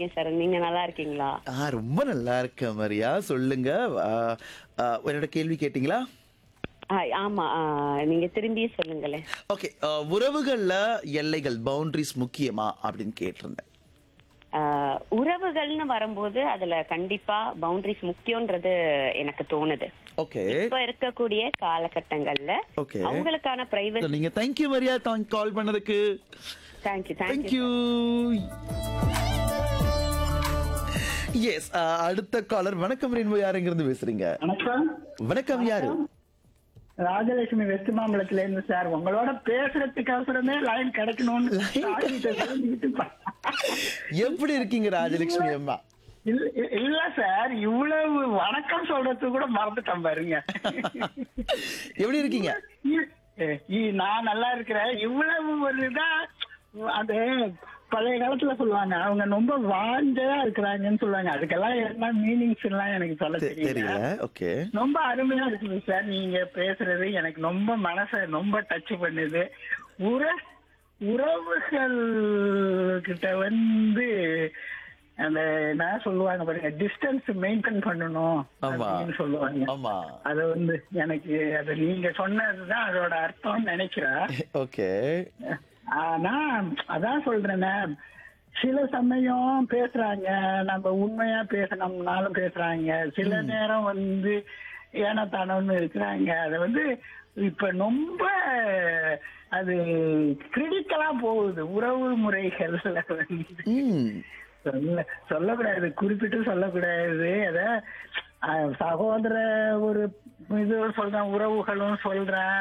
இருக்கேன் சார் நீங்க நல்லா இருக்கீங்களா ஆ ரொம்ப நல்லா இருக்கேன் மரியா சொல்லுங்க ஆ, ஆ, என்னோட கேள்வி கேட்டிங்களா ஆ, ஆமா ஆ, நீங்க திரும்பி சொல்லுங்களேன் ஓகே உறவுகள்ல எல்லைகள் பவுண்டரிஸ் முக்கியமா அப்படின்னு கேட்டிருந்தேன் ஆ, உறவுகள்னு வரும்போது அதுல கண்டிப்பா பவுண்டரிஸ் முக்கியம்ன்றது எனக்கு தோணுது ஓகே இப்ப இருக்கக்கூடிய காலகட்டங்கள்ல ஓகே அவங்களுக்கான பிரைவேட் நீங்க தேங்க்யூ மரியா கால் பண்ணதுக்கு தேங்க்யூ தேங்க்யூ தேங்க்யூ எஸ் அடுத்த காலர் வணக்கம் ரெயின்போ யாருங்கிறது பேசுறீங்க வணக்கம் வணக்கம் யாரு ராஜலட்சுமி வெஸ்ட் மாம்பலத்துல இருந்து சார் உங்களோட பேசுறதுக்கு அவசரமே லைன் கிடைக்கணும்னு சாதிட்ட வேண்டிக்கிட்டு பா- எப்படி இருக்கீங்க ராஜலட்சுமி அம்மா இல்ல இல்ல சார் இவ்வளவு வணக்கம் சொல்றதுக்கு கூட மறந்துட்டேன் பாருங்க எப்படி இருக்கீங்க இ- இ- நான் நல்லா இருக்கிறேன் இவ்வளவு ஒரு இதா அது பழைய காலத்துல சொல்லுவாங்க அவங்க ரொம்ப வாஞ்சையா இருக்கிறாங்கன்னு சொல்லுவாங்க அதுக்கெல்லாம் என்ன மீனிங்ஸ் எல்லாம் எனக்கு சொல்ல தெ- தெரியல தெரியல ஓகே ரொம்ப அருமையா இருக்குது சார் நீங்க பேசுறது எனக்கு ரொம்ப மனசை ரொம்ப டச் பண்ணுது உற உறவுகள் கிட்ட வந்து அந்த என்ன சொல்லுவாங்க பாருங்க டிஸ்டன்ஸ் மெயின்டைன் பண்ணணும் ஆமா. அப்படின்னு சொல்லுவாங்க ஆமா அது வந்து எனக்கு அது நீங்க சொன்னதுதான் அதோட அர்த்தம்னு நினைக்கிறேன் ஓகே ஆனா அதான் சொல்றேனே சில சமயம் பேசுறாங்க நம்ம உண்மையா பேசணும்னாலும் பேசுறாங்க சில நேரம் வந்து ஏனத்தானம்னு இருக்கிறாங்க அது வந்து இப்ப ரொம்ப அது கிரிட்டிக்கலா போகுது உறவு முறைகள்ல வந்து ம் சொல்ல சொல்லக்கூடாது குறிப்பிட்டு சொல்லக்கூடாது அத அஹ், சகோதர ஒரு இது சொல்றேன் உறவுகளும் சொல்றேன்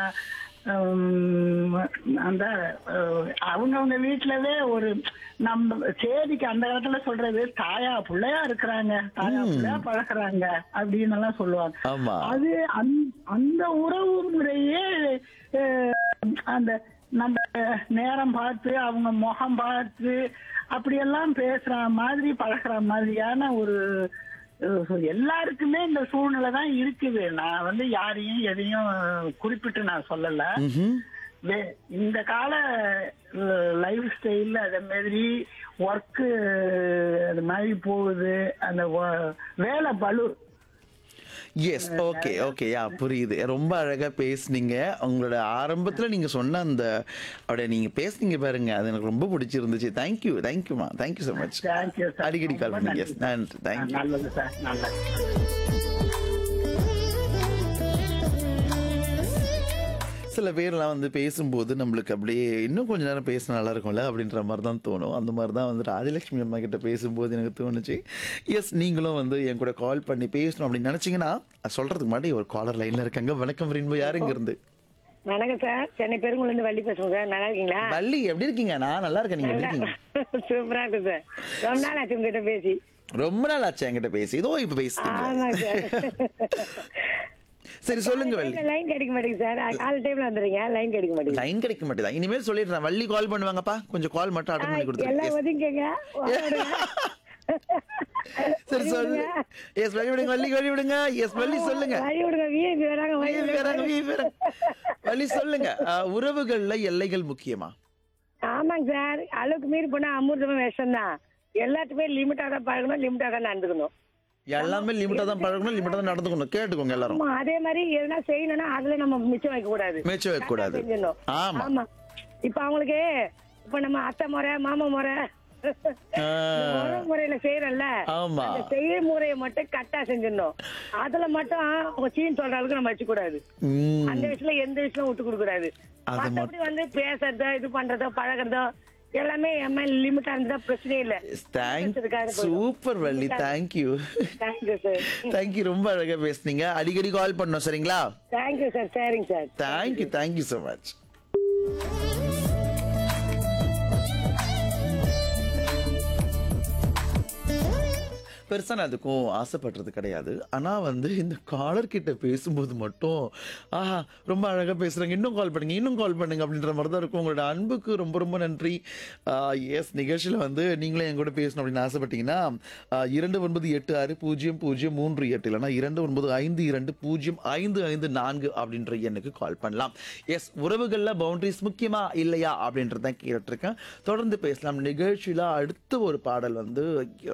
உம், அந்த அஹ், அவங்கவங்க வீட்டுலவே ஒரு நம்ம சேதிக்கு அந்த காலத்துல சொல்றது தாயா பிள்ளையா இருக்கிறாங்க தாயா பிள்ளையா பழகுறாங்க அப்படின்னு எல்லாம் சொல்லுவாங்க ஆமா அது அந்த- அந்த உறவு முறையே அஹ், அந்த நம்ம நேரம் பார்த்து அவங்க முகம் பார்த்து அப்படியெல்லாம் பேசுற மாதிரி பழகுற மாதிரியான ஒரு அஹ், எல்லாருக்குமே இந்த சூழ்நிலை தான் இருக்குது நான் வந்து யாரையும் எதையும் குறிப்பிட்டு நான் சொல்லல ம்ஹும். வே- இந்த கால லைஃப் ஸ்டைல்ல அதே மாதிரி ஒர்க்கு அது மாதிரி போகுது அந்த wo- வேலை பளு எஸ் ஓகே ஓகே யா புரியுது ரொம்ப அழகா பேசுனீங்க உங்களோட ஆரம்பத்துல நீங்க சொன்ன அந்த அப்படியே நீங்க பேசுனீங்க பாருங்க அது எனக்கு ரொம்ப பிடிச்சிருந்துச்சு தேங்க்யூ தேங்க்யூமா thank you so much thank you sir அடிக்கடி கால் பண்ணுங்க எஸ் நன்றி தேங்க்யூ நல்லது சார் நல்லது சில பேர்லாம் வந்து பேசும்போது நம்மளுக்கு அப்படியே இன்னும் கொஞ்ச நேரம் பேசினா நல்லா இருக்கும்ல அப்படின்ற மாதிரி தான் தோணும் அந்த மாதிரி தான் வந்து ராஜலட்சுமி அம்மா கிட்ட பேசும்போது எனக்கு தோணுச்சு எஸ் நீங்களும் வந்து என் கூட கால் பண்ணி பேசணும் அப்படின்னு நினச்சிங்கன்னா சொல்கிறதுக்கு முன்னாடி ஒரு காலர் லைனில் இருக்காங்க வணக்கம் ரெயின்போ யாருங்க இருந்து வணக்கம் சார் சென்னை பெருங்குளந்து வள்ளி பேசுறேன் சார் நல்லா இருக்கீங்களா வள்ளி எப்படி இருக்கீங்க நான் நல்லா இருக்கேன் நீங்கள் எப்படி இருக்கீங்க சூப்பரா இருக்கு சார் ரொம்ப நாள் ஆச்சு உங்ககிட்ட பேசி ரொம்ப நாள் ஆச்சு என்கிட்ட பேசி இதோ இப்போ ஆமா பேசிட்டீங்க சார் சரி சொல்லுங்க வள்ளி லைன் கிடைக்க மாட்டேங்குது சார் கால் டைம்ல வந்துடுறீங்க லைன் கிடைக்க மாட்டேங்குது லைன் கிடைக்க மாட்டேதா இனிமேல் சொல்லிடுறேன் வள்ளி கால் பண்ணுவாங்கப்பா கொஞ்சம் கால் மட்டும் அட்டன் பண்ணி எல்லாம் கொடுத்துருங்க ஒதுங்கிக்கங்க சரி சொல்லு எஸ் வழி விடுங்க வள்ளி வழி விடுங்க எஸ் வள்ளி சொல்லுங்க வழி விடுங்க விஐபி வராங்க வழி வீ வராங்க, வீ வராங்க. வள்ளி சொல்லுங்க அஹ், உறவுகள்ல எல்லைகள் முக்கியமா ஆமாங்க சார் அளவுக்கு மீறி போனா அமிர்தமும் விஷம் தான் எல்லாத்துக்குமே லிமிட்டா தான் பழகணும் லிமிட்டா தான் நடந்துக்கணும் எல்லாமே லிமிட்டா தான் பழகணும் லிமிட்டா தான் நடந்துக்கணும் கேட்டுக்கோங்க எல்லாரும் ஆமா அதே மாதிரி எதுனா செய்யணும்னா அதுல நம்ம மிச்சம் வைக்க கூடாது மேய்ச்சல் வைக்க கூடாது செஞ்சிடணும். ஆமா ஆமா இப்ப அவங்களுக்கு இப்ப நம்ம அத்தை முறை மாமா முறை ஆ, முறை முறையில செய்யறோம்ல ஆமா அந்த செய்ய முறையை மட்டும் கரெக்டா செஞ்சிடணும் அதுல மட்டும் அவங்க சீன் சொல்ற அளவுக்கு நம்ம வச்சு கூடாது ம், அந்த விஷயத்துல எந்த விஷயம் விட்டு கொடுக்க கூடாது அது மட்டும் மத்தபடி வந்து பேசுறதோ இது பண்றதோ பழகுறதோ எல்லாமே எம்மா லிமிட்டா இருந்தா பிரச்சனையே இல்ல thank super Valli thank you thank you sir thank you ரொம்ப அழகா பேசுனீங்க அடிக்கடி கால் பண்ணோம் சரிங்களா தேங்க்யூ சார் சரிங்க sir thank you thank you so much பெருசாக நான் அதுக்கும் ஆசைப்படுறது கிடையாது ஆனால் வந்து இந்த காலர் கிட்ட பேசும்போது மட்டும் ஆஹா ரொம்ப அழகாக பேசுகிறாங்க இன்னும் கால் பண்ணுங்க இன்னும் கால் பண்ணுங்க அப்படின்ற மாதிரி தான் இருக்கும் உங்களோட அன்புக்கு ரொம்ப ரொம்ப நன்றி எஸ் நிகழ்ச்சியில் வந்து நீங்களும் என் கூட பேசணும் அப்படின்னு ஆசைப்பட்டீங்கன்னா ஆஹ், இரண்டு ஒன்பது எட்டு ஆறு பூஜ்ஜியம் பூஜ்ஜியம் மூன்று எட்டு இல்லைனா இரண்டு ஒன்பது ஐந்து இரண்டு பூஜ்ஜியம் ஐந்து ஐந்து நான்கு அப்படின்ற எண்ணுக்கு கால் பண்ணலாம் எஸ் உறவுகளில் பவுண்டரிஸ் முக்கியமா இல்லையா அப்படின்றத கேட்டுருக்கேன் தொடர்ந்து பேசலாம் நிகழ்ச்சியில் அடுத்த ஒரு பாடல் வந்து